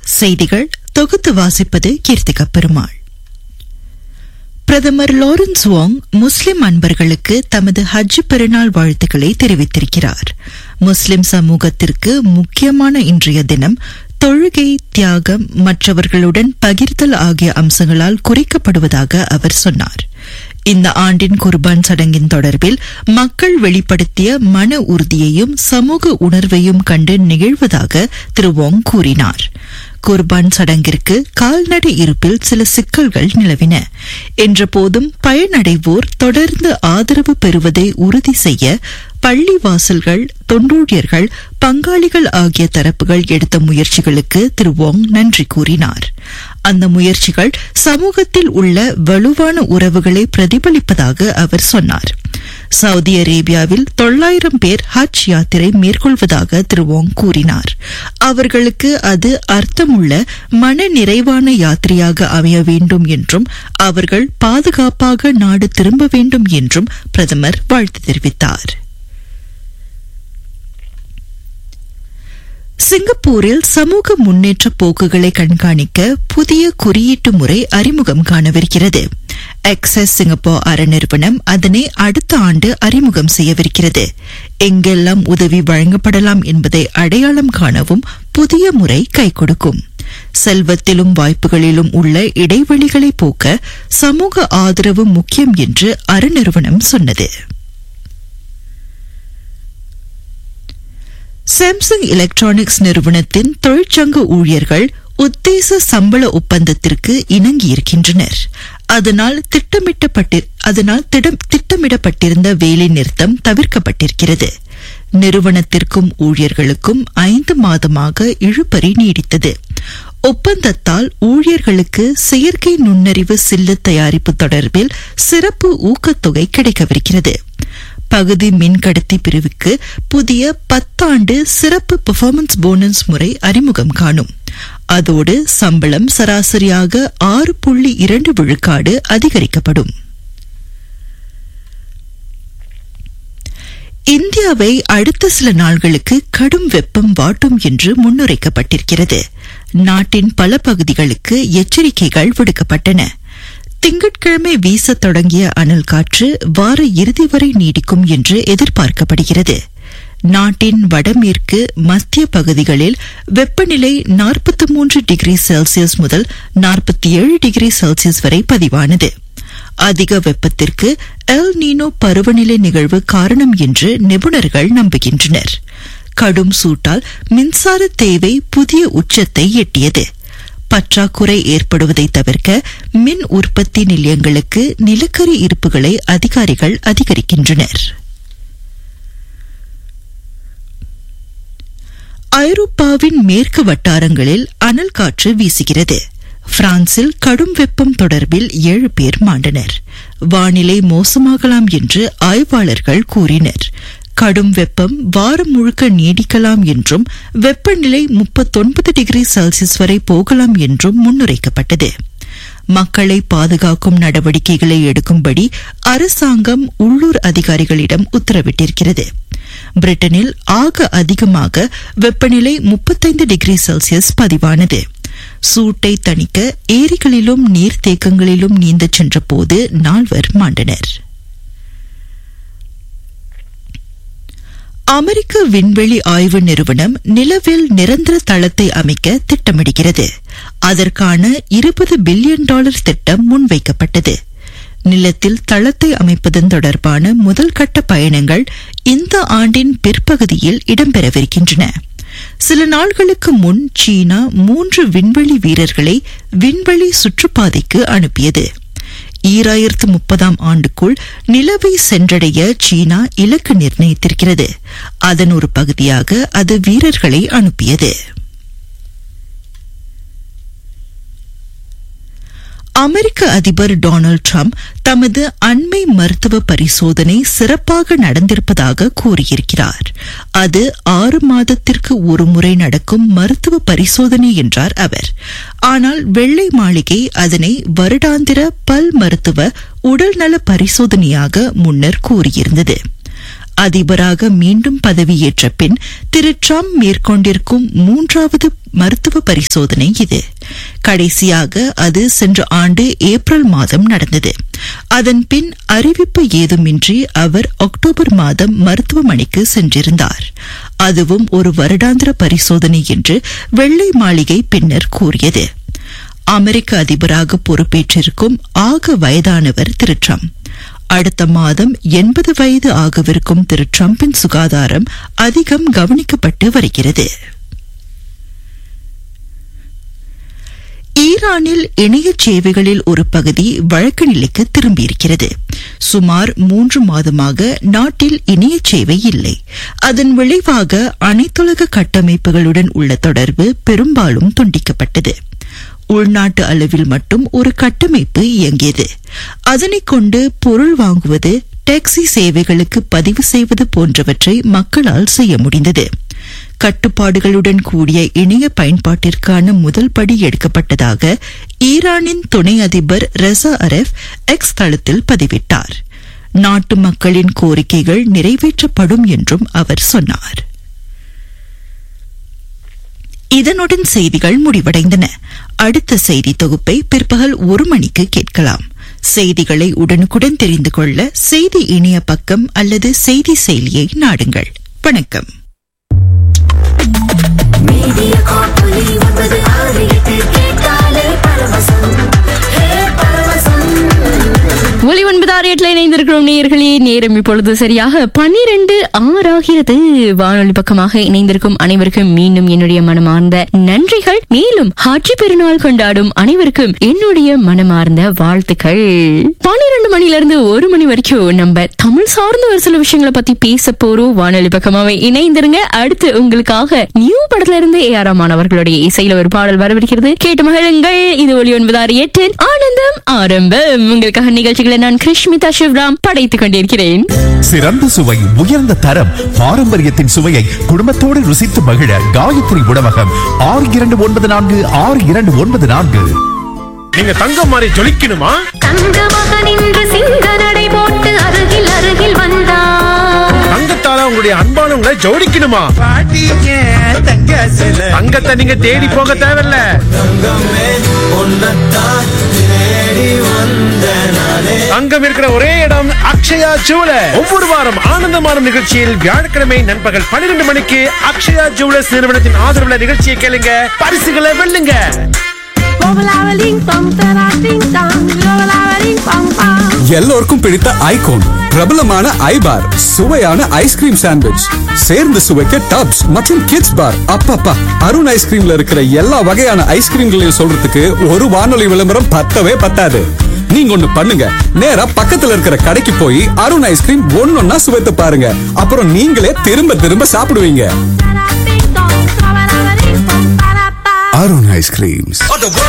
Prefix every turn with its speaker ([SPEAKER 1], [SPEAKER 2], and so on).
[SPEAKER 1] செய்திகள் தொகுத்து வாசிப்பது கீர்த்திகா பெருமாள் பிரதமர் லாரன்ஸ் வாங் முஸ்லிம் அன்பர்களுக்கு தமது ஹஜ் பெருநாள் வாழ்த்துக்களை தெரிவித்திருக்கிறார் முஸ்லிம் சமூகத்திற்கு முக்கியமான இன்றைய தினம் தொழுகை தியாகம் மற்றவர்களுடன் பகிர்தல் ஆகிய அம்சங்களால் குறிக்கப்படுவதாக அவர் சொன்னார் இந்த ஆண்டின் குர்பான் சடங்கின் தொடர்பில் மக்கள் வெளிப்படுத்திய மன உறுதியையும் சமூக உணர்வையும் கண்டு நிகழ்வதாக திரு வாங் கூறினார் குர்பான் சடங்கிற்கு கால்நடை இருப்பில் சில சிக்கல்கள் நிலவின என்ற போதும் பயனடைவோர் தொடர்ந்து ஆதரவு பெறுவதை உறுதி செய்ய பள்ளி வாசல்கள் தொண்டூழியர்கள் பங்காளிகள் ஆகிய தரப்புகள் எடுத்த முயற்சிகளுக்கு திரு வாங் நன்றி கூறினார் அந்த முயற்சிகள் சமூகத்தில் உள்ள வலுவான உறவுகளை பிரதிபலிப்பதாக அவர் சொன்னார் சவுதி அரேபியாவில் தொள்ளாயிரம் பேர் ஹஜ் யாத்திரை மேற்கொள்வதாக திரு வாங் கூறினார் அவர்களுக்கு அது அர்த்தமுள்ள மன நிறைவான யாத்திரையாக அமைய வேண்டும் என்றும் அவர்கள் பாதுகாப்பாக நாடு திரும்ப வேண்டும் என்றும் பிரதமர் வாழ்த்து தெரிவித்தார் சிங்கப்பூரில் சமூக முன்னேற்ற போக்குகளை கண்காணிக்க புதிய குறியீட்டு முறை அறிமுகம் காணவிருக்கிறது எக்ஸஸ் சிங்கப்பூர் அறநிறுவனம் அதனை அடுத்த ஆண்டு அறிமுகம் செய்யவிருக்கிறது எங்கெல்லாம் உதவி வழங்கப்படலாம் என்பதை அடையாளம் காணவும் புதிய முறை கை கொடுக்கும் செல்வத்திலும் வாய்ப்புகளிலும் உள்ள இடைவெளிகளை போக்க சமூக ஆதரவு முக்கியம் என்று அறநிறுவனம் சொன்னது சாம்சங் எலக்ட்ரானிக்ஸ் நிறுவனத்தின் தொழிற்சங்க ஊழியர்கள் உத்தேச சம்பள ஒப்பந்தத்திற்கு இணங்கியிருக்கின்றனர் அதனால் திட்டமிட்டப்பட்டு அதனால் திட்டமிடப்பட்டிருந்த வேலை நிறுத்தம் தவிர்க்கப்பட்டிருக்கிறது நிறுவனத்திற்கும் ஊழியர்களுக்கும் ஐந்து மாதமாக இழுபறி நீடித்தது ஒப்பந்தத்தால் ஊழியர்களுக்கு செயற்கை நுண்ணறிவு சில்லு தயாரிப்பு தொடர்பில் சிறப்பு ஊக்கத்தொகை கிடைக்கவிருக்கிறது பகுதி மின்கடத்தி பிரிவுக்கு புதிய பத்தாண்டு சிறப்பு பெர்ஃபார்மன்ஸ் போனஸ் முறை அறிமுகம் காணும் அதோடு சம்பளம் சராசரியாக ஆறு புள்ளி இரண்டு விழுக்காடு அதிகரிக்கப்படும் இந்தியாவை அடுத்த சில நாள்களுக்கு கடும் வெப்பம் வாட்டும் என்று முன்னுரைக்கப்பட்டிருக்கிறது நாட்டின் பல பகுதிகளுக்கு எச்சரிக்கைகள் விடுக்கப்பட்டன திங்கட்கிழமை வீசத் தொடங்கிய அனல் காற்று வார இறுதி வரை நீடிக்கும் என்று எதிர்பார்க்கப்படுகிறது நாட்டின் வடமேற்கு மத்திய பகுதிகளில் வெப்பநிலை நாற்பத்தி மூன்று டிகிரி செல்சியஸ் முதல் நாற்பத்தி ஏழு டிகிரி செல்சியஸ் வரை பதிவானது அதிக வெப்பத்திற்கு எல் நீனோ பருவநிலை நிகழ்வு காரணம் என்று நிபுணர்கள் நம்புகின்றனர் கடும் சூட்டால் மின்சார தேவை புதிய உச்சத்தை எட்டியது பற்றாக்குறை ஏற்படுவதை தவிர்க்க மின் உற்பத்தி நிலையங்களுக்கு நிலக்கரி இருப்புகளை அதிகாரிகள் அதிகரிக்கின்றனர் ஐரோப்பாவின் மேற்கு வட்டாரங்களில் அனல் காற்று வீசுகிறது பிரான்சில் கடும் வெப்பம் தொடர்பில் ஏழு பேர் மாண்டனர் வானிலை மோசமாகலாம் என்று ஆய்வாளர்கள் கூறினர் கடும் வெப்பம் வாரம் முழுக்க நீடிக்கலாம் என்றும் வெப்பநிலை முப்பத்தொன்பது டிகிரி செல்சியஸ் வரை போகலாம் என்றும் முன்னுரைக்கப்பட்டது மக்களை பாதுகாக்கும் நடவடிக்கைகளை எடுக்கும்படி அரசாங்கம் உள்ளூர் அதிகாரிகளிடம் உத்தரவிட்டிருக்கிறது பிரிட்டனில் ஆக அதிகமாக வெப்பநிலை முப்பத்தைந்து டிகிரி செல்சியஸ் பதிவானது சூட்டை தணிக்க ஏரிகளிலும் நீர்த்தேக்கங்களிலும் நீந்தச் சென்றபோது நால்வர் மாண்டனர் அமெரிக்க விண்வெளி ஆய்வு நிறுவனம் நிலவில் நிரந்தர தளத்தை அமைக்க திட்டமிடுகிறது அதற்கான இருபது பில்லியன் டாலர் திட்டம் முன்வைக்கப்பட்டது நிலத்தில் தளத்தை அமைப்பதன் தொடர்பான முதல் கட்ட பயணங்கள் இந்த ஆண்டின் பிற்பகுதியில் இடம்பெறவிருக்கின்றன சில நாள்களுக்கு முன் சீனா மூன்று விண்வெளி வீரர்களை விண்வெளி சுற்றுப்பாதைக்கு அனுப்பியது ஈராயிரத்து முப்பதாம் ஆண்டுக்குள் நிலவை சென்றடைய சீனா இலக்கு நிர்ணயித்திருக்கிறது அதன் ஒரு பகுதியாக அது வீரர்களை அனுப்பியது அமெரிக்க அதிபர் டொனால்டு டிரம்ப் தமது அண்மை மருத்துவ பரிசோதனை சிறப்பாக நடந்திருப்பதாக கூறியிருக்கிறார் அது ஆறு மாதத்திற்கு ஒருமுறை நடக்கும் மருத்துவ பரிசோதனை என்றார் அவர் ஆனால் வெள்ளை மாளிகை அதனை வருடாந்திர பல் மருத்துவ உடல்நல பரிசோதனையாக முன்னர் கூறியிருந்தது அதிபராக மீண்டும் பதவியேற்ற பின் திரு டிரம்ப் மேற்கொண்டிருக்கும் மூன்றாவது மருத்துவ பரிசோதனை இது கடைசியாக அது சென்ற ஆண்டு ஏப்ரல் மாதம் நடந்தது அதன் பின் அறிவிப்பு ஏதுமின்றி அவர் அக்டோபர் மாதம் மருத்துவமனைக்கு சென்றிருந்தார் அதுவும் ஒரு வருடாந்திர பரிசோதனை என்று வெள்ளை மாளிகை பின்னர் கூறியது அமெரிக்க அதிபராக பொறுப்பேற்றிருக்கும் ஆக வயதானவர் திரு ட்ரம்ப் அடுத்த மாதம் எண்பது வயது ஆகவிருக்கும் திரு டிரம்பின் சுகாதாரம் அதிகம் கவனிக்கப்பட்டு வருகிறது ஈரானில் இணைய சேவைகளில் ஒரு பகுதி வழக்கு நிலைக்கு திரும்பியிருக்கிறது சுமார் மூன்று மாதமாக நாட்டில் இணைய சேவை இல்லை அதன் விளைவாக அனைத்துலக கட்டமைப்புகளுடன் உள்ள தொடர்பு பெரும்பாலும் துண்டிக்கப்பட்டது உள்நாட்டு அளவில் மட்டும் ஒரு கட்டமைப்பு இயங்கியது அதனைக் கொண்டு பொருள் வாங்குவது டாக்ஸி சேவைகளுக்கு பதிவு செய்வது போன்றவற்றை மக்களால் செய்ய முடிந்தது கட்டுப்பாடுகளுடன் கூடிய இணைய பயன்பாட்டிற்கான முதல் படி எடுக்கப்பட்டதாக ஈரானின் துணை அதிபர் ரெசா அரேஃப் எக்ஸ் தளத்தில் பதிவிட்டார் நாட்டு மக்களின் கோரிக்கைகள் நிறைவேற்றப்படும் என்றும் அவர் சொன்னார் இதனுடன் செய்திகள் முடிவடைந்தன அடுத்த செய்தி தொகுப்பை பிற்பகல் ஒரு மணிக்கு கேட்கலாம் செய்திகளை உடனுக்குடன் தெரிந்து கொள்ள செய்தி இணைய பக்கம் அல்லது செய்தி செயலியை நாடுங்கள் வணக்கம்
[SPEAKER 2] மீடியா காப்பொலி ஒன்பது ஆறு எட்டு கேட்டாலே பரவசம் ஹே பரவசம்
[SPEAKER 3] ஒலி ஒன்பது ஆறு எட்டுல இணைந்திருக்கிறோம் நேயர்களே நேரம் இப்பொழுது சரியாக பன்னிரண்டு ஆறாகிறது வானொலி பக்கமாக இணைந்திருக்கும் அனைவருக்கும் மீண்டும் என்னுடைய மனமார்ந்த நன்றிகள் மேலும் ஹாட்சி பெருநாள் கொண்டாடும் அனைவருக்கும் என்னுடைய மனமார்ந்த வாழ்த்துக்கள் பன்னிரண்டு மணில இருந்து ஒரு மணி வரைக்கும் நம்ம தமிழ் சார்ந்த ஒரு சில விஷயங்களை பத்தி பேச போறோம் வானொலி பக்கமாவே இணைந்திருங்க அடுத்து உங்களுக்காக நியூ படத்துல இருந்து ஏ ஆர் அவர்களுடைய இசையில ஒரு பாடல் வரவிருக்கிறது கேட்டு மகிழுங்கள் இது ஒலி ஒன்பது ஆறு எட்டு ஆனந்தம் ஆரம்பம் உங்களுக்காக நிகழ்ச்சிகளை நான் கிருஷ்மிதா சிவராம் படைத்துக் கொண்டிருக்கிறேன்
[SPEAKER 4] சிறந்த சுவை உயர்ந்த தரம் பாரம்பரியத்தின் சுவையை குடும்பத்தோடு ருசித்து மகிழ காயத்ரி உணவகம் ஆறு இரண்டு ஒன்பது நான்கு ஆறு இரண்டு ஒன்பது நான்கு
[SPEAKER 5] நீங்க தங்கம் மாதிரி ஜொலிக்கணுமா
[SPEAKER 2] தங்க மகன் இன்று சிங்க நடை போட்டு அருகில் அருகில் வந்தான்
[SPEAKER 5] தங்கத்தால உங்களுடைய அன்பானவங்களை ஜோடிக்கணுமா தங்கத்தை நீங்க தேடி போக தேவையில்ல தங்கம் இருக்கிற ஒரே இடம் அக்ஷயா ஜுவலர் ஒவ்வொரு வாரம் ஆனந்தமானம் நிகழ்ச்சியில் வியாழக்கிழமை நண்பகல் பன்னிரண்டு மணிக்கு அக்ஷயா ஜுவலர்ஸ் நிறுவனத்தின் ஆதரவுல நிகழ்ச்சியை கேளுங்க பரிசுகளை வெல்லுங்க
[SPEAKER 6] எல்லோருக்கும் பிடித்த ஐகோன் பிரபலமான ஐபார் சுவையான ஐஸ்கிரீம் சாண்ட்விச் சேர்ந்து சுவைக்க டப்ஸ் மற்றும் கிட்ஸ் பார் அப்பப்பா அருண் ஐஸ்கிரீம்ல இருக்கிற எல்லா வகையான ஐஸ்கிரீம்களையும் சொல்றதுக்கு ஒரு வானொலி விளம்பரம் பத்தவே பத்தாது நீங்க ஒண்ணு பண்ணுங்க நேரா பக்கத்துல இருக்கிற கடைக்கு போய் அருண் ஐஸ்கிரீம் ஒன்னொன்னா சுவைத்து பாருங்க அப்புறம் நீங்களே திரும்ப திரும்ப சாப்பிடுவீங்க அருண் ஐஸ்கிரீம்ஸ்